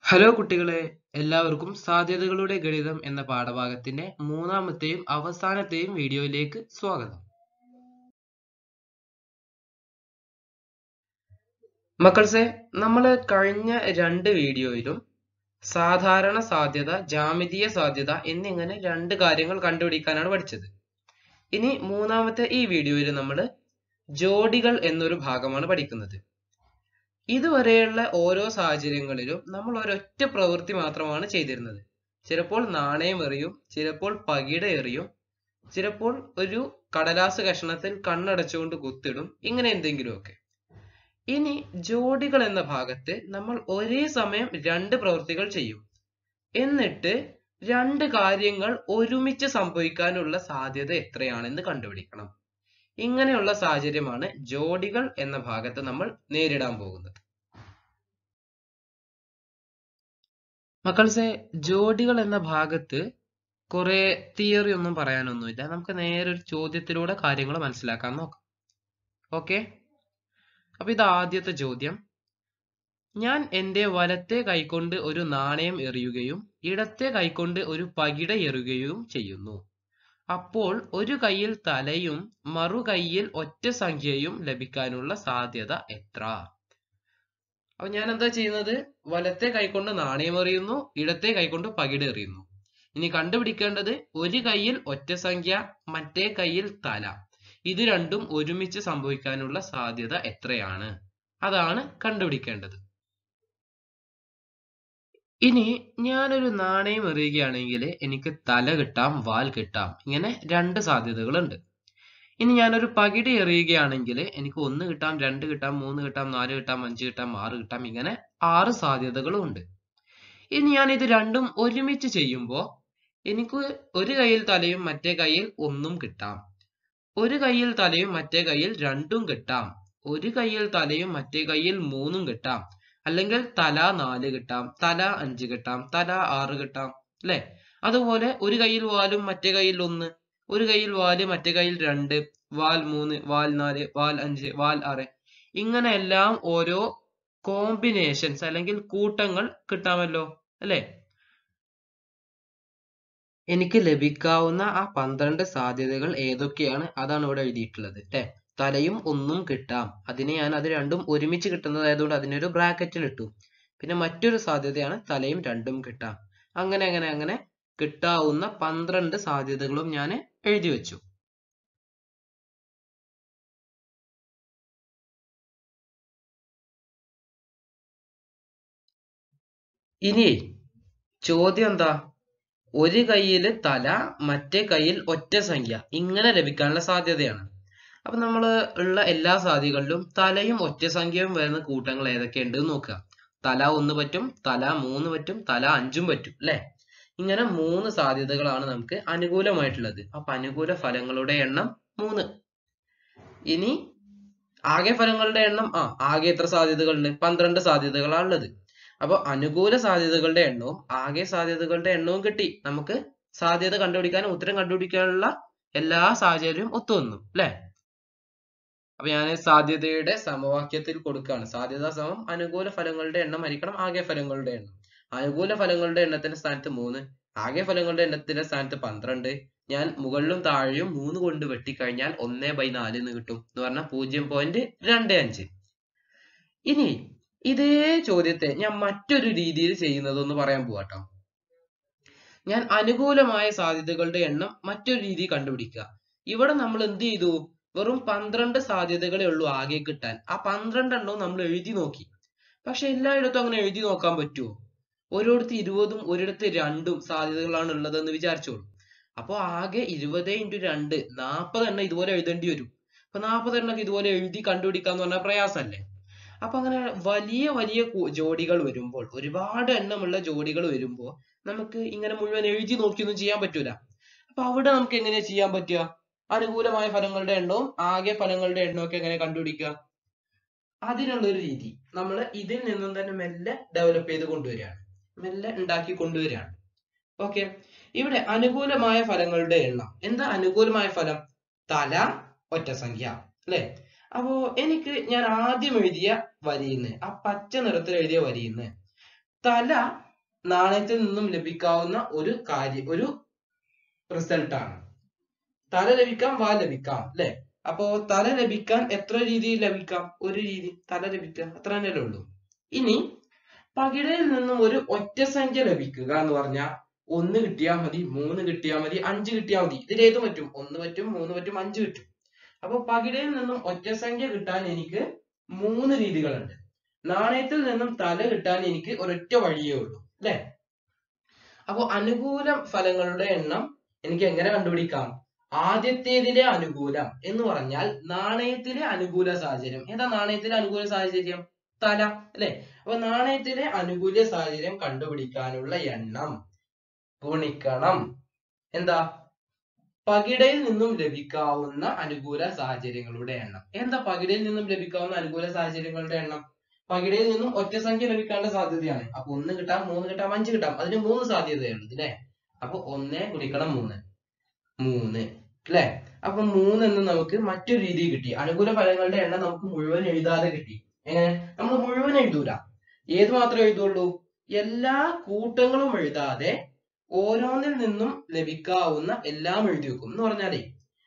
hello കുട്ടികളെ എല്ലാവർക്കും സാധ്യതകളുടെ ഗണിതം എന്ന പാഠഭാഗത്തിന്റെ മൂന്നാമത്തെയും അവസാനത്തെയും വീഡിയോയിലേക്ക് സ്വാഗതം മക്കൾസെ നമ്മൾ കഴിഞ്ഞ രണ്ട് വീഡിയോയിലും സാധാരണ സാധ്യത ജാമിതീയ സാധ്യത എന്നിങ്ങനെ രണ്ട് കാര്യങ്ങൾ കണ്ടുപിടിക്കാനാണ് പഠിച്ചത് ഇനി മൂന്നാമത്തെ ഈ വീഡിയോയിൽ നമ്മൾ ജോഡികൾ എന്നൊരു ഭാഗമാണ് പഠിക്കുന്നത് ഇതുവരെയുള്ള ഓരോ സാഹചര്യങ്ങളിലും നമ്മൾ ഒരൊറ്റ പ്രവൃത്തി മാത്രമാണ് ചെയ്തിരുന്നത് ചിലപ്പോൾ നാണയം എറിയും ചിലപ്പോൾ പകിട എറിയും ചിലപ്പോൾ ഒരു കടലാസ് കഷണത്തിൽ കണ്ണടച്ചുകൊണ്ട് കുത്തിടും ഇങ്ങനെ എന്തെങ്കിലുമൊക്കെ ഇനി ജോഡികൾ എന്ന ഭാഗത്ത് നമ്മൾ ഒരേ സമയം രണ്ട് പ്രവൃത്തികൾ ചെയ്യും എന്നിട്ട് രണ്ട് കാര്യങ്ങൾ ഒരുമിച്ച് സംഭവിക്കാനുള്ള സാധ്യത എത്രയാണെന്ന് കണ്ടുപിടിക്കണം ഇങ്ങനെയുള്ള സാഹചര്യമാണ് ജോഡികൾ എന്ന ഭാഗത്ത് നമ്മൾ നേരിടാൻ പോകുന്നത് മക്കൾസെ ജോഡികൾ എന്ന ഭാഗത്ത് കുറെ തിയറി ഒന്നും പറയാനൊന്നുമില്ല നമുക്ക് നേരെ ഒരു ചോദ്യത്തിലൂടെ കാര്യങ്ങൾ മനസ്സിലാക്കാൻ നോക്കാം ഓക്കെ അപ്പൊ ഇത് ആദ്യത്തെ ചോദ്യം ഞാൻ എൻ്റെ വലത്തെ കൈകൊണ്ട് ഒരു നാണയം എറിയുകയും ഇടത്തെ കൈകൊണ്ട് ഒരു പകിട എറിയുകയും ചെയ്യുന്നു അപ്പോൾ ഒരു കൈയിൽ തലയും മറു കൈയിൽ ഒറ്റ സംഖ്യയും ലഭിക്കാനുള്ള സാധ്യത എത്ര അപ്പൊ ഞാൻ എന്താ ചെയ്യുന്നത് വലത്തെ കൈകൊണ്ട് നാണയം എറിയുന്നു ഇടത്തെ കൈകൊണ്ട് പകിട എറിയുന്നു ഇനി കണ്ടുപിടിക്കേണ്ടത് ഒരു കൈയിൽ ഒറ്റ സംഖ്യ മറ്റേ കൈയിൽ തല ഇത് രണ്ടും ഒരുമിച്ച് സംഭവിക്കാനുള്ള സാധ്യത എത്രയാണ് അതാണ് കണ്ടുപിടിക്കേണ്ടത് ഇനി ഞാനൊരു നാണയം എറിയുകയാണെങ്കിൽ എനിക്ക് തല കിട്ടാം വാൽ കിട്ടാം ഇങ്ങനെ രണ്ട് സാധ്യതകളുണ്ട് ഇനി ഞാനൊരു പകിടി എറിയുകയാണെങ്കിൽ എനിക്ക് ഒന്ന് കിട്ടാം രണ്ട് കിട്ടാം മൂന്ന് കിട്ടാം നാല് കിട്ടാം അഞ്ച് കിട്ടാം ആറ് കിട്ടാം ഇങ്ങനെ ആറ് സാധ്യതകളും ഉണ്ട് ഇനി ഞാൻ ഇത് രണ്ടും ഒരുമിച്ച് ചെയ്യുമ്പോൾ എനിക്ക് ഒരു കൈയിൽ തലയും മറ്റേ കൈയിൽ ഒന്നും കിട്ടാം ഒരു കൈയിൽ തലയും മറ്റേ കൈയിൽ രണ്ടും കിട്ടാം ഒരു കൈയിൽ തലയും മറ്റേ കൈയിൽ മൂന്നും കിട്ടാം അല്ലെങ്കിൽ തല നാല് കിട്ടാം തല അഞ്ച് കിട്ടാം തല ആറ് കിട്ടാം അല്ലെ അതുപോലെ ഒരു കൈയിൽ വാലും മറ്റേ കൈയിൽ ഒന്ന് ഒരു കൈയിൽ വാല് മറ്റേ കൈയിൽ രണ്ട് വാൽ മൂന്ന് വാൽ നാല് വാൽ അഞ്ച് വാൽ ആറ് ഇങ്ങനെ എല്ലാം ഓരോ കോമ്പിനേഷൻസ് അല്ലെങ്കിൽ കൂട്ടങ്ങൾ കിട്ടാമല്ലോ അല്ലെ എനിക്ക് ലഭിക്കാവുന്ന ആ പന്ത്രണ്ട് സാധ്യതകൾ ഏതൊക്കെയാണ് അതാണ് ഇവിടെ എഴുതിയിട്ടുള്ളത് അല്ലെ തലയും ഒന്നും കിട്ടാം അതിനെ ഞാൻ അത് രണ്ടും ഒരുമിച്ച് കിട്ടുന്നതായതുകൊണ്ട് അതിനൊരു ബ്രാക്കറ്റിൽ ഇട്ടു പിന്നെ മറ്റൊരു സാധ്യതയാണ് തലയും രണ്ടും കിട്ടാം അങ്ങനെ അങ്ങനെ അങ്ങനെ കിട്ടാവുന്ന പന്ത്രണ്ട് സാധ്യതകളും ഞാൻ എഴുതി വെച്ചു ഇനി ചോദ്യം എന്താ ഒരു കൈയിൽ തല മറ്റേ കൈയിൽ ഒറ്റ സംഖ്യ ഇങ്ങനെ ലഭിക്കാനുള്ള സാധ്യതയാണ് അപ്പൊ നമ്മൾ ഉള്ള എല്ലാ സാധ്യതകളിലും തലയും ഒറ്റ സംഖ്യയും വരുന്ന കൂട്ടങ്ങൾ ഏതൊക്കെയുണ്ട് നോക്കുക തല ഒന്ന് പറ്റും തല മൂന്ന് പറ്റും തല അഞ്ചും പറ്റും അല്ലെ ഇങ്ങനെ മൂന്ന് സാധ്യതകളാണ് നമുക്ക് അനുകൂലമായിട്ടുള്ളത് അപ്പൊ അനുകൂല ഫലങ്ങളുടെ എണ്ണം മൂന്ന് ഇനി ആകെ ഫലങ്ങളുടെ എണ്ണം ആ ആകെ എത്ര സാധ്യതകളുണ്ട് പന്ത്രണ്ട് സാധ്യതകളാണ് ഉള്ളത് അപ്പൊ അനുകൂല സാധ്യതകളുടെ എണ്ണവും ആകെ സാധ്യതകളുടെ എണ്ണവും കിട്ടി നമുക്ക് സാധ്യത കണ്ടുപിടിക്കാനും ഉത്തരം കണ്ടുപിടിക്കാനുള്ള എല്ലാ സാഹചര്യവും ഒത്തുവന്നു അല്ലെ അപ്പൊ ഞാൻ സാധ്യതയുടെ സമവാക്യത്തിൽ കൊടുക്കുകയാണ് സാധ്യത സമം അനുകൂല ഫലങ്ങളുടെ എണ്ണം ഹരിക്കണം ആകെ ഫലങ്ങളുടെ എണ്ണം അനുകൂല ഫലങ്ങളുടെ എണ്ണത്തിന്റെ സ്ഥാനത്ത് മൂന്ന് ആകെ ഫലങ്ങളുടെ എണ്ണത്തിന്റെ സ്ഥാനത്ത് പന്ത്രണ്ട് ഞാൻ മുകളിലും താഴെയും മൂന്ന് കൊണ്ട് വെട്ടിക്കഴിഞ്ഞാൽ ഒന്നേ ബൈ നാല് എന്ന് കിട്ടും എന്ന് പറഞ്ഞാൽ പൂജ്യം പോയിന്റ് രണ്ട് അഞ്ച് ഇനി ഇതേ ചോദ്യത്തെ ഞാൻ മറ്റൊരു രീതിയിൽ ചെയ്യുന്നതെന്ന് പറയാൻ പോവാട്ടോ ഞാൻ അനുകൂലമായ സാധ്യതകളുടെ എണ്ണം മറ്റൊരു രീതി കണ്ടുപിടിക്കുക ഇവിടെ നമ്മൾ എന്ത് ചെയ്തു വെറും പന്ത്രണ്ട് സാധ്യതകളേ ഉള്ളൂ ആകെ കിട്ടാൻ ആ പന്ത്രണ്ടെണ്ണവും നമ്മൾ എഴുതി നോക്കി പക്ഷെ എല്ലായിടത്തും അങ്ങനെ എഴുതി നോക്കാൻ പറ്റുമോ ഒരിടത്ത് ഇരുപതും ഒരിടത്ത് രണ്ടും സാധ്യതകളാണ് ഉള്ളതെന്ന് വിചാരിച്ചോളൂ അപ്പോൾ ആകെ ഇരുപത് ഇൻറ്റു രണ്ട് നാൽപ്പത് എണ്ണം ഇതുപോലെ എഴുതേണ്ടി വരും അപ്പൊ നാൽപ്പത് എണ്ണം ഇതുപോലെ എഴുതി കണ്ടുപിടിക്കാന്ന് പറഞ്ഞാൽ പ്രയാസമല്ലേ അപ്പൊ അങ്ങനെ വലിയ വലിയ ജോഡികൾ വരുമ്പോൾ ഒരുപാട് എണ്ണമുള്ള ജോഡികൾ വരുമ്പോൾ നമുക്ക് ഇങ്ങനെ മുഴുവൻ എഴുതി നോക്കിയൊന്നും ചെയ്യാൻ പറ്റൂല അപ്പൊ അവിടെ നമുക്ക് എങ്ങനെയാ ചെയ്യാൻ പറ്റുക അനുകൂലമായ ഫലങ്ങളുടെ എണ്ണവും ആകെ ഫലങ്ങളുടെ എണ്ണവും ഒക്കെ എങ്ങനെ കണ്ടുപിടിക്കുക അതിനുള്ള ഒരു രീതി നമ്മൾ ഇതിൽ നിന്നും തന്നെ മെല്ലെ ഡെവലപ്പ് ചെയ്ത് കൊണ്ടുവരികയാണ് മെല്ലെ ഉണ്ടാക്കി കൊണ്ടുവരികയാണ് ഓക്കെ ഇവിടെ അനുകൂലമായ ഫലങ്ങളുടെ എണ്ണം എന്താ അനുകൂലമായ ഫലം തല ഒറ്റ സംഖ്യ അല്ലെ അപ്പോ എനിക്ക് ഞാൻ ആദ്യം എഴുതിയ വരിയിൽ നിന്ന് ആ പച്ച നിറത്തിൽ എഴുതിയ വരിയിൽ നിന്ന് തല നാണയത്തിൽ നിന്നും ലഭിക്കാവുന്ന ഒരു കാര്യം ഒരു റിസൾട്ട് ആണ് തല ലഭിക്കാം വാ ലഭിക്കാം അല്ലെ അപ്പോ തല ലഭിക്കാൻ എത്ര രീതിയിൽ ലഭിക്കാം ഒരു രീതി തല ലഭിക്കുക അത്ര തന്നെയല്ലേ ഉള്ളൂ ഇനി പകിടയിൽ നിന്നും ഒരു ഒറ്റ സംഖ്യ ലഭിക്കുക എന്ന് പറഞ്ഞാൽ ഒന്ന് കിട്ടിയാൽ മതി മൂന്ന് കിട്ടിയാൽ മതി അഞ്ച് കിട്ടിയാൽ മതി ഇതിലേത് പറ്റും ഒന്ന് പറ്റും മൂന്ന് പറ്റും അഞ്ച് പറ്റും അപ്പൊ പകിടയിൽ നിന്നും ഒറ്റ സംഖ്യ കിട്ടാൻ എനിക്ക് മൂന്ന് രീതികളുണ്ട് നാണയത്തിൽ നിന്നും തല കിട്ടാൻ എനിക്ക് ഒരൊറ്റ വഴിയേ ഉള്ളൂ അല്ലെ അപ്പൊ അനുകൂല ഫലങ്ങളുടെ എണ്ണം എനിക്ക് എങ്ങനെ കണ്ടുപിടിക്കാം ആദ്യത്തേതിലെ അനുകൂലം എന്ന് പറഞ്ഞാൽ നാണയത്തിലെ അനുകൂല സാഹചര്യം ഏതാ നാണയത്തിലെ അനുകൂല സാഹചര്യം തല അല്ലെ അപ്പൊ നാണയത്തിലെ അനുകൂല സാഹചര്യം കണ്ടുപിടിക്കാനുള്ള എണ്ണം ഗുണിക്കണം എന്താ പകിടയിൽ നിന്നും ലഭിക്കാവുന്ന അനുകൂല സാഹചര്യങ്ങളുടെ എണ്ണം എന്താ പകിടയിൽ നിന്നും ലഭിക്കാവുന്ന അനുകൂല സാഹചര്യങ്ങളുടെ എണ്ണം പകിടയിൽ നിന്നും ഒറ്റ സംഖ്യ ലഭിക്കാനുള്ള സാധ്യതയാണ് അപ്പൊ ഒന്ന് കിട്ടാം മൂന്ന് കിട്ടാം അഞ്ച് കിട്ടാം അതിന് മൂന്ന് സാധ്യതയുണ്ട് അല്ലെ അപ്പൊ ഒന്ന് ഗുണിക്കണം മൂന്ന് മൂന്ന് അല്ലെ അപ്പൊ മൂന്ന് എന്ന് നമുക്ക് മറ്റൊരു രീതി കിട്ടി അനുകൂല ഫലങ്ങളുടെ എണ്ണം നമുക്ക് മുഴുവൻ എഴുതാതെ കിട്ടി എങ്ങനെ നമ്മൾ മുഴുവൻ എഴുതൂല ഏത് മാത്രമേ എഴുതുള്ളൂ എല്ലാ കൂട്ടങ്ങളും എഴുതാതെ ഓരോന്നിൽ നിന്നും ലഭിക്കാവുന്ന എല്ലാം എഴുതി വെക്കും എന്ന് പറഞ്ഞാലേ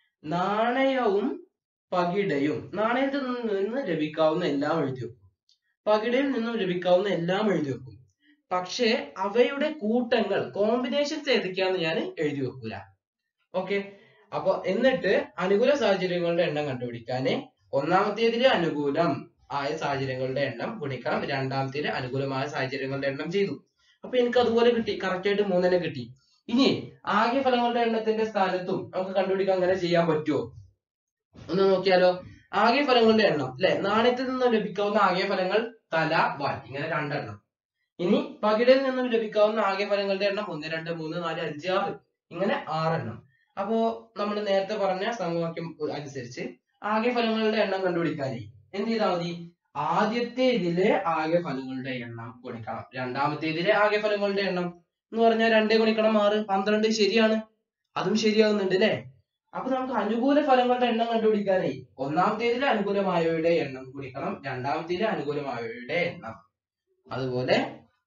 നാണയവും പകിടയും നാണയത്തിൽ നിന്ന് ലഭിക്കാവുന്ന എല്ലാം എഴുതി വെക്കും പകിടയിൽ നിന്നും ലഭിക്കാവുന്ന എല്ലാം എഴുതി വെക്കും പക്ഷേ അവയുടെ കൂട്ടങ്ങൾ കോമ്പിനേഷൻസ് ഏതൊക്കെയാന്ന് ഞാൻ എഴുതി വെക്കൂല ഓക്കെ അപ്പൊ എന്നിട്ട് അനുകൂല സാഹചര്യങ്ങളുടെ എണ്ണം കണ്ടുപിടിക്കാന് ഒന്നാമത്തേതിലെ അനുകൂലം ആയ സാഹചര്യങ്ങളുടെ എണ്ണം ഗുണിക്കണം രണ്ടാമത്തേതിലെ അനുകൂലമായ സാഹചര്യങ്ങളുടെ എണ്ണം ചെയ്തു അപ്പൊ എനിക്ക് അതുപോലെ കിട്ടി കറക്റ്റ് ആയിട്ട് മൂന്നെണ്ണം കിട്ടി ഇനി ആകെ ഫലങ്ങളുടെ എണ്ണത്തിന്റെ സ്ഥാനത്തും നമുക്ക് കണ്ടുപിടിക്കാൻ അങ്ങനെ ചെയ്യാൻ പറ്റുമോ ഒന്ന് നോക്കിയാലോ ആകെ ഫലങ്ങളുടെ എണ്ണം അല്ലെ നാണയത്തിൽ നിന്നും ലഭിക്കാവുന്ന ആകെ ഫലങ്ങൾ തല വാൽ ഇങ്ങനെ രണ്ടെണ്ണം ഇനി പകിടയിൽ നിന്നും ലഭിക്കാവുന്ന ആകെ ഫലങ്ങളുടെ എണ്ണം ഒന്ന് രണ്ട് മൂന്ന് നാല് അഞ്ച് ആറ് ഇങ്ങനെ ആറെണ്ണം അപ്പോ നമ്മൾ നേരത്തെ പറഞ്ഞ സമവാക്യം അനുസരിച്ച് ആകെ ഫലങ്ങളുടെ എണ്ണം കണ്ടുപിടിക്കാനേ എന്ത് ചെയ്താൽ മതി ആദ്യത്തെ ഇതിലെ ആകെ ഫലങ്ങളുടെ എണ്ണം ഗുണിക്കണം രണ്ടാമത്തെ ഇതിലെ ആകെ ഫലങ്ങളുടെ എണ്ണം എന്ന് പറഞ്ഞാൽ രണ്ടേ ഗുണിക്കണം ആറ് പന്ത്രണ്ട് ശരിയാണ് അതും ശരിയാവുന്നുണ്ട് അല്ലേ അപ്പൊ നമുക്ക് അനുകൂല ഫലങ്ങളുടെ എണ്ണം കണ്ടുപിടിക്കാനേ ഒന്നാമത്തേതിലെ അനുകൂലമായവയുടെ എണ്ണം ഗുണിക്കണം രണ്ടാമത്തേതിലെ അനുകൂലമായവയുടെ എണ്ണം അതുപോലെ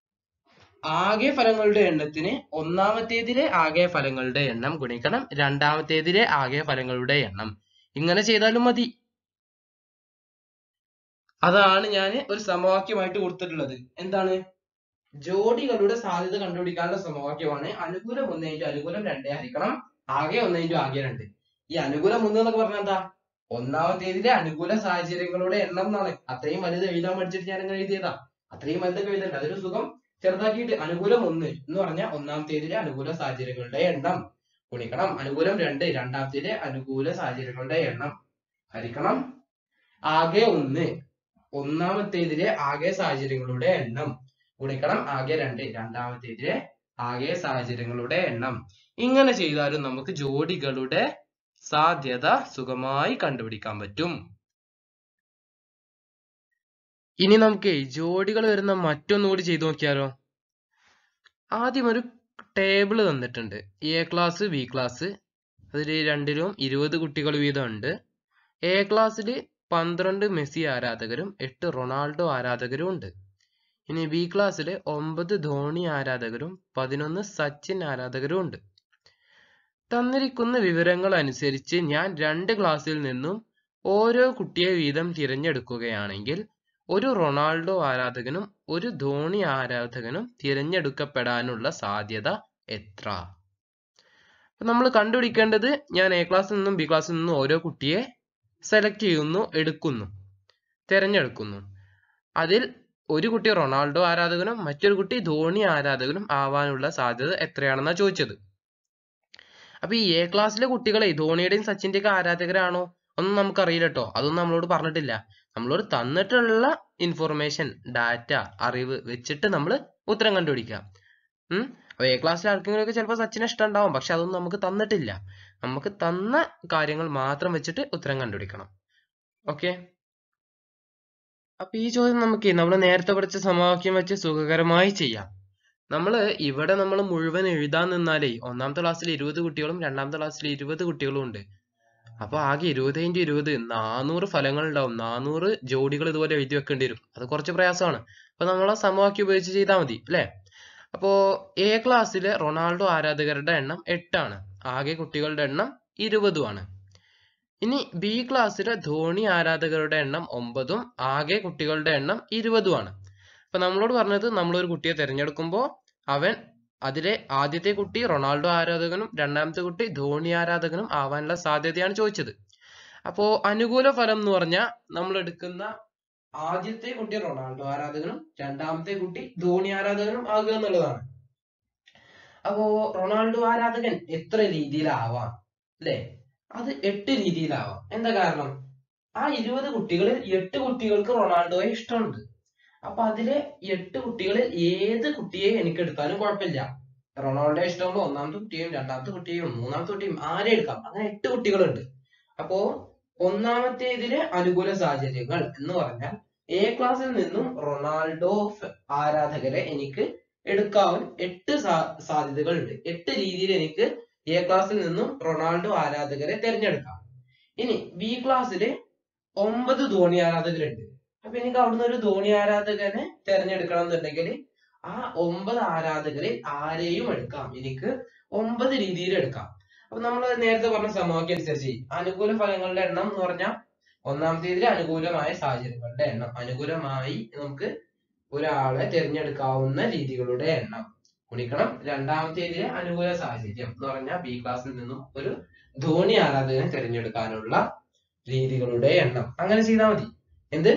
ആകെ ഫലങ്ങളുടെ എണ്ണത്തിന് ഒന്നാമത്തേതിലെ ആകെ ഫലങ്ങളുടെ എണ്ണം ഗുണിക്കണം രണ്ടാമത്തേതിലെ ആകെ ഫലങ്ങളുടെ എണ്ണം ഇങ്ങനെ ചെയ്താലും മതി അതാണ് ഞാൻ ഒരു സമവാക്യമായിട്ട് കൊടുത്തിട്ടുള്ളത് എന്താണ് ജോഡികളുടെ സാധ്യത കണ്ടുപിടിക്കാനുള്ള സമവാക്യമാണ് അനുകൂലം ഒന്ന് ഇൻറ്റു അനുകൂലം രണ്ടേ ഹരിക്കണം ആകെ ഒന്ന് ഇൻറ്റു ആകെ രണ്ട് ഈ അനുകൂലം ഒന്ന് എന്നൊക്കെ പറഞ്ഞാൽ എന്താ ഒന്നാമത്തേതിലെ അനുകൂല സാഹചര്യങ്ങളുടെ എണ്ണം എന്നാണ് അത്രയും വലുത് എഴുതാൻ പഠിച്ചിട്ട് ഞാൻ അങ്ങനെ എഴുതിയതാ അത്രയും വലുതൊക്കെ എഴുതണ്ട അതൊരു സുഖം ചെറുതാക്കിയിട്ട് അനുകൂലം ഒന്ന് എന്ന് പറഞ്ഞാൽ ഒന്നാമത്തേതിലെ അനുകൂല സാഹചര്യങ്ങളുടെ എണ്ണം ഗുണിക്കണം അനുകൂലം രണ്ട് രണ്ടാമത്തേതിലെ അനുകൂല സാഹചര്യങ്ങളുടെ എണ്ണം ഹരിക്കണം ആകെ ഒന്ന് ഒന്നാമത്തേതിലെ ആകെ സാഹചര്യങ്ങളുടെ എണ്ണം ഗുണിക്കണം ആകെ രണ്ട് രണ്ടാമത്തേതിലെ ആകെ സാഹചര്യങ്ങളുടെ എണ്ണം ഇങ്ങനെ ചെയ്താലും നമുക്ക് ജോഡികളുടെ സാധ്യത സുഖമായി കണ്ടുപിടിക്കാൻ പറ്റും ഇനി നമുക്ക് ജോഡികൾ വരുന്ന മറ്റൊന്നുകൂടി ചെയ്തു നോക്കിയാലോ ആദ്യം ഒരു ടേബിൾ തന്നിട്ടുണ്ട് എ ക്ലാസ് ബി ക്ലാസ് അതിൽ രണ്ടിലും ഇരുപത് കുട്ടികൾ വീതം ഉണ്ട് എ ക്ലാസ്സിൽ പന്ത്രണ്ട് മെസ്സി ആരാധകരും എട്ട് റൊണാൾഡോ ആരാധകരും ഉണ്ട് ഇനി ബി ക്ലാസ്സിൽ ഒമ്പത് ധോണി ആരാധകരും പതിനൊന്ന് സച്ചിൻ ആരാധകരും ഉണ്ട് തന്നിരിക്കുന്ന വിവരങ്ങൾ അനുസരിച്ച് ഞാൻ രണ്ട് ക്ലാസ്സിൽ നിന്നും ഓരോ കുട്ടിയെ വീതം തിരഞ്ഞെടുക്കുകയാണെങ്കിൽ ഒരു റൊണാൾഡോ ആരാധകനും ഒരു ധോണി ആരാധകനും തിരഞ്ഞെടുക്കപ്പെടാനുള്ള സാധ്യത എത്ര നമ്മൾ കണ്ടുപിടിക്കേണ്ടത് ഞാൻ എ ക്ലാസ്സിൽ നിന്നും ബി ക്ലാസ്സിൽ നിന്നും ഓരോ കുട്ടിയെ സെലക്ട് ചെയ്യുന്നു എടുക്കുന്നു തിരഞ്ഞെടുക്കുന്നു അതിൽ ഒരു കുട്ടി റൊണാൾഡോ ആരാധകനും മറ്റൊരു കുട്ടി ധോണി ആരാധകനും ആവാനുള്ള സാധ്യത എത്രയാണെന്നാ ചോദിച്ചത് അപ്പൊ ഈ എ ക്ലാസ്സിലെ കുട്ടികളെ ധോണിയുടെയും സച്ചിന്റെയും ഒക്കെ ആരാധകരാണോ ഒന്നും നമുക്കറിയില്ല കേട്ടോ അതൊന്നും നമ്മളോട് പറഞ്ഞിട്ടില്ല നമ്മളോട് തന്നിട്ടുള്ള ഇൻഫോർമേഷൻ ഡാറ്റ അറിവ് വെച്ചിട്ട് നമ്മൾ ഉത്തരം കണ്ടുപിടിക്കാം ഉം അപ്പൊ എ ക്ലാസ്സിൽ ആർക്കെങ്കിലും ഒക്കെ ചിലപ്പോൾ സച്ചിനെ ഇഷ്ടം ഉണ്ടാവും പക്ഷെ അതൊന്നും നമുക്ക് തന്നിട്ടില്ല നമുക്ക് തന്ന കാര്യങ്ങൾ മാത്രം വെച്ചിട്ട് ഉത്തരം കണ്ടുപിടിക്കണം ഓക്കെ അപ്പൊ ഈ ചോദ്യം നമുക്ക് നമ്മൾ നേരത്തെ പഠിച്ച സമവാക്യം വെച്ച് സുഖകരമായി ചെയ്യാം നമ്മൾ ഇവിടെ നമ്മൾ മുഴുവൻ എഴുതാൻ നിന്നാലേ ഒന്നാമത്തെ ക്ലാസ്സിൽ ഇരുപത് കുട്ടികളും രണ്ടാമത്തെ ക്ലാസ്സിൽ ഇരുപത് കുട്ടികളും ഉണ്ട് അപ്പൊ ആകെ ഇരുപത് ഇൻറ്റു ഇരുപത് നാനൂറ് ഫലങ്ങൾ ഉണ്ടാവും നാനൂറ് ജോഡികൾ ഇതുപോലെ എഴുതി വെക്കേണ്ടി വരും അത് കുറച്ച് പ്രയാസമാണ് അപ്പൊ നമ്മൾ ആ സമവാക്യം ഉപയോഗിച്ച് ചെയ്താൽ മതി അല്ലേ അപ്പോ എ ക്ലാസ്സിലെ റൊണാൾഡോ ആരാധകരുടെ എണ്ണം എട്ടാണ് ആകെ കുട്ടികളുടെ എണ്ണം ഇരുപതുമാണ് ഇനി ബി ക്ലാസ്സിലെ ധോണി ആരാധകരുടെ എണ്ണം ഒമ്പതും ആകെ കുട്ടികളുടെ എണ്ണം ഇരുപതുമാണ് അപ്പൊ നമ്മളോട് പറഞ്ഞത് നമ്മളൊരു കുട്ടിയെ തിരഞ്ഞെടുക്കുമ്പോൾ അവൻ അതിലെ ആദ്യത്തെ കുട്ടി റൊണാൾഡോ ആരാധകനും രണ്ടാമത്തെ കുട്ടി ധോണി ആരാധകനും ആവാനുള്ള സാധ്യതയാണ് ചോദിച്ചത് അപ്പോ അനുകൂല ഫലം എന്ന് പറഞ്ഞാൽ നമ്മൾ എടുക്കുന്ന ആദ്യത്തെ കുട്ടി റൊണാൾഡോ ആരാധകനും രണ്ടാമത്തെ കുട്ടി ധോണി ആരാധകനും ആകുക എന്നുള്ളതാണ് അപ്പോ റൊണാൾഡോ ആരാധകൻ എത്ര രീതിയിലാവാം അല്ലെ അത് എട്ട് രീതിയിലാവാം എന്താ കാരണം ആ ഇരുപത് കുട്ടികളിൽ എട്ട് കുട്ടികൾക്ക് റൊണാൾഡോയെ ഇഷ്ടമുണ്ട് അപ്പൊ അതിലെ എട്ട് കുട്ടികളിൽ ഏത് കുട്ടിയെ എനിക്ക് എടുത്താലും കുഴപ്പമില്ല റൊണാൾഡോ ഇഷ്ടമുള്ള ഒന്നാമത്തെ കുട്ടിയും രണ്ടാമത്തെ കുട്ടിയും മൂന്നാമത്തെ കുട്ടിയും ആരെ എടുക്കാം അങ്ങനെ എട്ട് കുട്ടികളുണ്ട് അപ്പോ ഒന്നാമത്തേതിലെ അനുകൂല സാഹചര്യങ്ങൾ എന്ന് പറഞ്ഞാൽ എ ക്ലാസ്സിൽ നിന്നും റൊണാൾഡോ ഫ- ആരാധകരെ എനിക്ക് എടുക്കാവുന്ന എട്ട് സാ- സാധ്യതകളുണ്ട് എട്ട് രീതിയിൽ എനിക്ക് എ ക്ലാസ്സിൽ നിന്നും റൊണാൾഡോ ആരാധകരെ തിരഞ്ഞെടുക്കാം ഇനി ബി ക്ലാസ്സില് ഒമ്പത് ധോണി ആരാധകരുണ്ട് അപ്പൊ എനിക്ക് അവിടുന്ന് ഒരു ധോണി ആരാധകനെ തിരഞ്ഞെടുക്കണം എന്നുണ്ടെങ്കിൽ ആ ഒമ്പത് ആരാധകരിൽ ആരെയും എടുക്കാം എനിക്ക് ഒമ്പത് രീതിയിൽ എടുക്കാം അപ്പൊ നമ്മൾ നേരത്തെ പറഞ്ഞ സമവാക്യം അനുസരിച്ച് അനുകൂല ഫലങ്ങളുടെ എണ്ണം എന്ന് പറഞ്ഞാൽ ഒന്നാമത്തേതിൽ അനുകൂലമായ സാഹചര്യങ്ങളുടെ എണ്ണം അനുകൂലമായി നമുക്ക് ഒരാളെ തിരഞ്ഞെടുക്കാവുന്ന രീതികളുടെ എണ്ണം ഗുണിക്കണം രണ്ടാമത്തേതിലെ അനുകൂല സാഹചര്യം എന്ന് പറഞ്ഞാൽ ബി ക്ലാസ്സിൽ നിന്നും ഒരു ധോണി ആരാധകനെ തിരഞ്ഞെടുക്കാനുള്ള രീതികളുടെ എണ്ണം അങ്ങനെ ചെയ്താൽ മതി എന്ത്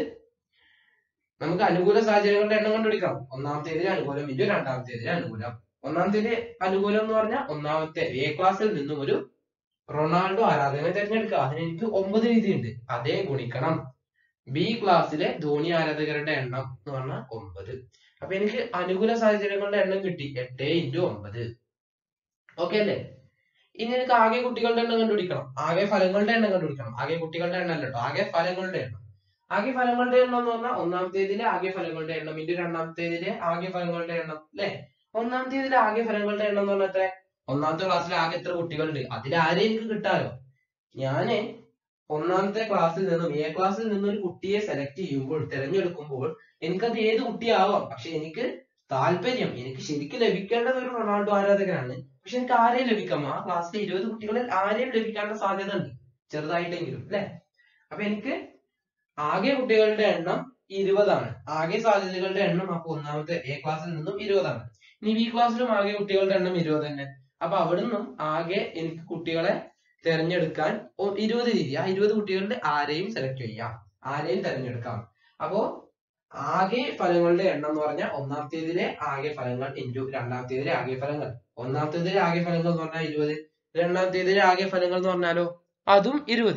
നമുക്ക് അനുകൂല സാഹചര്യങ്ങളുടെ എണ്ണം കണ്ടുപിടിക്കണം ഒന്നാമത്തേതിൽ അനുകൂലം ഇൻറ്റു രണ്ടാമത്തേതിൽ അനുകൂലം ഒന്നാമത്തേതിൽ അനുകൂലം എന്ന് പറഞ്ഞാൽ ഒന്നാമത്തെ എ ക്ലാസ്സിൽ നിന്നും ഒരു റൊണാൾഡോ ആരാധകനെ തിരഞ്ഞെടുക്കുക അതിന് എനിക്ക് ഒമ്പത് രീതിയുണ്ട് അതേ ഗുണിക്കണം ബി ക്ലാസ്സിലെ ധോണി ആരാധകരുടെ എണ്ണം എന്ന് പറഞ്ഞാൽ ഒമ്പത് അപ്പൊ എനിക്ക് അനുകൂല സാഹചര്യങ്ങളുടെ എണ്ണം കിട്ടി എട്ട് ഇൻറ്റു ഒമ്പത് ഓക്കെ അല്ലേ ഇനി എനിക്ക് ആകെ കുട്ടികളുടെ എണ്ണം കണ്ടുപിടിക്കണം ആകെ ഫലങ്ങളുടെ എണ്ണം കണ്ടുപിടിക്കണം ആകെ കുട്ടികളുടെ എണ്ണം അല്ല കേട്ടോ ആകെ ഫലങ്ങളുടെ എണ്ണം ആകെ ഫലങ്ങളുടെ എണ്ണം എന്ന് പറഞ്ഞാൽ ഒന്നാമത്തേതിലെ ആകെ ഫലങ്ങളുടെ എണ്ണം ഇൻറ്റു രണ്ടാമത്തേതിലെ ആകെ ഫലങ്ങളുടെ എണ്ണം അല്ലെ ഒന്നാമത്തേതിലെ ആകെ ഫലങ്ങളുടെ എണ്ണം എന്ന് പറഞ്ഞാൽ എത്ര ഒന്നാമത്തെ ക്ലാസ്സിൽ ആകെ എത്ര കുട്ടികളുണ്ട് അതിൽ ആരെ എനിക്ക് കിട്ടാലോ ഞാന് ഒന്നാമത്തെ ക്ലാസ്സിൽ നിന്നും എ ക്ലാസ്സിൽ നിന്നും ഒരു കുട്ടിയെ സെലക്ട് ചെയ്യുമ്പോൾ തിരഞ്ഞെടുക്കുമ്പോൾ എനിക്കത് ഏത് കുട്ടിയാവാം പക്ഷെ എനിക്ക് താല്പര്യം എനിക്ക് ശരിക്കും ലഭിക്കേണ്ടത് ഒരു റൊണാൾഡോ ആരാധകനാണ് പക്ഷെ എനിക്ക് ആരെയും ലഭിക്കാം ആ ക്ലാസ്സിലെ ഇരുപത് കുട്ടികളിൽ ആരെയും ലഭിക്കാനുള്ള സാധ്യത ഉണ്ട് ചെറുതായിട്ടെങ്കിലും അല്ലെ അപ്പൊ എനിക്ക് ആകെ കുട്ടികളുടെ എണ്ണം ഇരുപതാണ് ആകെ സാധ്യതകളുടെ എണ്ണം അപ്പൊ ഒന്നാമത്തെ എ ക്ലാസ്സിൽ നിന്നും ഇരുപതാണ് ഇനി ബി ക്ലാസ്സിലും ആകെ കുട്ടികളുടെ എണ്ണം ഇരുപത് തന്നെ അപ്പൊ അവിടുന്നും ആകെ എനിക്ക് കുട്ടികളെ തിരഞ്ഞെടുക്കാൻ ഒ- ഇരുപത് രീതി ആ ഇരുപത് കുട്ടികളുടെ ആരെയും സെലക്ട് ചെയ്യാം ആരെയും തിരഞ്ഞെടുക്കാം അപ്പോ ആകെ ഫലങ്ങളുടെ എണ്ണം എന്ന് പറഞ്ഞാൽ ഒന്നാമത്തേതിലെ ആകെ ഫലങ്ങൾ ഇൻറ്റു രണ്ടാമത്തേതിലെ ആകെ ഫലങ്ങൾ ഒന്നാമത്തേതിലെ ആകെ ഫലങ്ങൾ എന്ന് പറഞ്ഞാൽ ഇരുപത് രണ്ടാമത്തേതിലെ ആകെ ഫലങ്ങൾ എന്ന് പറഞ്ഞാലോ അതും ഇരുപത്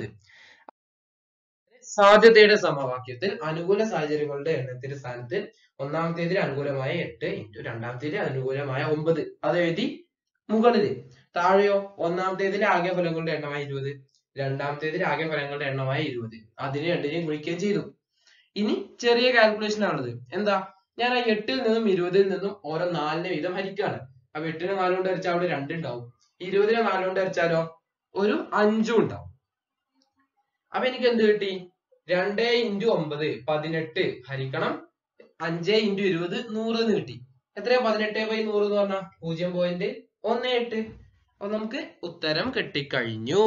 സാധ്യതയുടെ സമവാക്യത്തിൽ അനുകൂല സാഹചര്യങ്ങളുടെ എണ്ണത്തിന്റെ സ്ഥാനത്ത് ഒന്നാമത്തേതിൽ അനുകൂലമായ എട്ട് ഇൻറ്റു രണ്ടാമത്തേതിൽ അനുകൂലമായ ഒമ്പത് അത് എഴുതി മുകളില് താഴെയോ ഒന്നാമത്തേതിലെ ആകെ ഫലങ്ങളുടെ എണ്ണമായ ഇരുപത് രണ്ടാമത്തേതിൽ ആകെ ഫലങ്ങളുടെ എണ്ണമായ ഇരുപത് അതിനെ രണ്ടിനെയും ഗുണിക്കുകയും ചെയ്തു ഇനി ചെറിയ കാൽക്കുലേഷൻ ആണത് എന്താ ഞാൻ ആ എട്ടിൽ നിന്നും ഇരുപതിൽ നിന്നും ഓരോ നാലിനെ വീതം ഹരിക്കുകയാണ് അപ്പൊ എട്ടിനെ നാല് കൊണ്ട് ഹരിച്ചാൽ അവിടെ രണ്ടുണ്ടാവും ഇരുപതിനെ നാല് കൊണ്ട് ഹരിച്ചാലോ ഒരു അഞ്ചും ഉണ്ടാവും അപ്പൊ എനിക്ക് എന്ത് കിട്ടി രണ്ട് ഇൻറ്റു ഒമ്പത് പതിനെട്ട് ഹരിക്കണം അഞ്ച് ഇൻറ്റു ഇരുപത് നൂറ് എന്ന് കിട്ടി എത്രയാ പതിനെട്ട് ബൈ നൂറ് എന്ന് പറഞ്ഞാൽ പൂജ്യം പോയിന്റ് ഒന്ന് എട്ട് അപ്പൊ നമുക്ക് ഉത്തരം കിട്ടിക്കഴിഞ്ഞു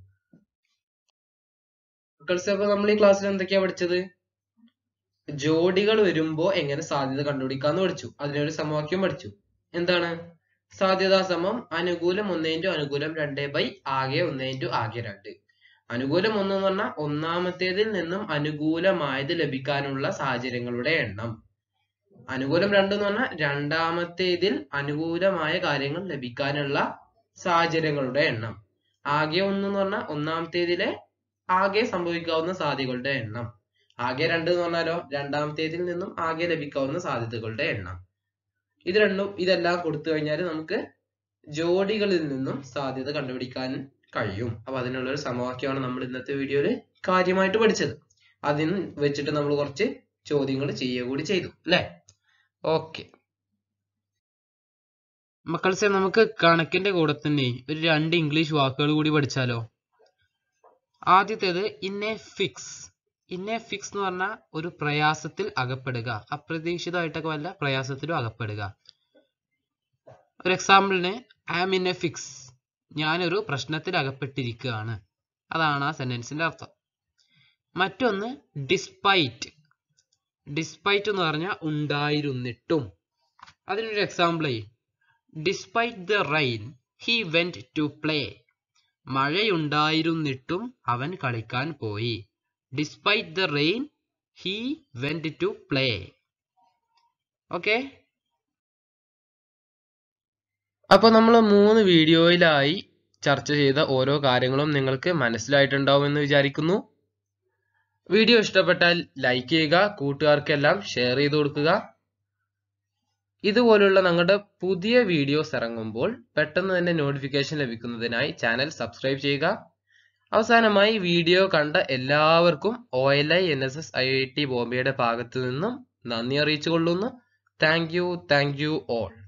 മക്കൾസ് അപ്പൊ നമ്മൾ ഈ ക്ലാസ്സിൽ എന്തൊക്കെയാ പഠിച്ചത് ജോഡികൾ വരുമ്പോ എങ്ങനെ സാധ്യത കണ്ടുപിടിക്കാന്ന് പഠിച്ചു അതിനൊരു സമവാക്യം പഠിച്ചു എന്താണ് സാധ്യതാ സമം അനുകൂലം ഒന്ന് ഇൻറ്റു അനുകൂലം രണ്ട് ബൈ ആകെ ഒന്ന് ഇൻറ്റു ആകെ രണ്ട് അനുകൂലം ഒന്ന് എന്ന് പറഞ്ഞാൽ ഒന്നാമത്തേതിൽ നിന്നും അനുകൂലമായത് ലഭിക്കാനുള്ള സാഹചര്യങ്ങളുടെ എണ്ണം അനുകൂലം രണ്ട് എന്ന് പറഞ്ഞാൽ രണ്ടാമത്തേതിൽ അനുകൂലമായ കാര്യങ്ങൾ ലഭിക്കാനുള്ള സാഹചര്യങ്ങളുടെ എണ്ണം ആകെ ഒന്ന് എന്ന് പറഞ്ഞാൽ ഒന്നാമത്തേതിലെ ആകെ സംഭവിക്കാവുന്ന സാധ്യതകളുടെ എണ്ണം ആകെ രണ്ട് എന്ന് പറഞ്ഞാലോ രണ്ടാമത്തേതിൽ നിന്നും ആകെ ലഭിക്കാവുന്ന സാധ്യതകളുടെ എണ്ണം ഇത് രണ്ടും ഇതെല്ലാം കൊടുത്തു കഴിഞ്ഞാൽ നമുക്ക് ജോഡികളിൽ നിന്നും സാധ്യത കണ്ടുപിടിക്കാൻ കഴിയും അപ്പൊ അതിനുള്ള ഒരു സമവാക്യമാണ് നമ്മൾ ഇന്നത്തെ വീഡിയോയിൽ കാര്യമായിട്ട് പഠിച്ചത് അതിന് വെച്ചിട്ട് നമ്മൾ കുറച്ച് ചോദ്യങ്ങൾ ചെയ്യുക കൂടി ചെയ്തു അല്ലേ ഓക്കെ മക്കൾസെ നമുക്ക് കണക്കിന്റെ കൂടെ തന്നെ ഒരു രണ്ട് ഇംഗ്ലീഷ് വാക്കുകൾ കൂടി പഠിച്ചാലോ ആദ്യത്തേത് in a fix in a fix എന്ന് പറഞ്ഞാൽ ഒരു പ്രയാസത്തിൽ അകപ്പെടുക അപ്രതീക്ഷിതമായിട്ടൊക്കെ വല്ല പ്രയാസത്തിലും അകപ്പെടുക ഒരു എക്സാമ്പിളിന് I am in a fix ഞാനൊരു പ്രശ്നത്തിൽ അകപ്പെട്ടിരിക്കുകയാണ് അതാണ് ആ സെന്റൻസിന്റെ അർത്ഥം മറ്റൊന്ന് ഡിസ്പൈറ്റ് ഡിസ്പൈറ്റ് എന്ന് പറഞ്ഞാൽ ഉണ്ടായിരുന്നിട്ടും അതിനൊരു example despite the rain he went to play മഴയുണ്ടായിരുന്നിട്ടും അവൻ കളിക്കാൻ പോയി despite the rain he went to play okay അപ്പൊ നമ്മൾ മൂന്ന് വീഡിയോയിലായി ചർച്ച ചെയ്ത ഓരോ കാര്യങ്ങളും നിങ്ങൾക്ക് മനസ്സിലായിട്ടുണ്ടാവുമെന്ന് വിചാരിക്കുന്നു വീഡിയോ ഇഷ്ടപ്പെട്ടാൽ ലൈക്ക് ചെയ്യുക കൂട്ടുകാർക്കെല്ലാം ഷെയർ ചെയ്ത് കൊടുക്കുക ഇതുപോലുള്ള ഞങ്ങളുടെ പുതിയ വീഡിയോസ് ഇറങ്ങുമ്പോൾ പെട്ടെന്ന് തന്നെ നോട്ടിഫിക്കേഷൻ ലഭിക്കുന്നതിനായി ചാനൽ സബ്സ്ക്രൈബ് ചെയ്യുക അവസാനമായി വീഡിയോ കണ്ട എല്ലാവർക്കും O L I N S S I I T ബോംബെയുടെ ഭാഗത്തു നിന്നും നന്ദി അറിയിച്ചു കൊള്ളുന്നു thank you thank you all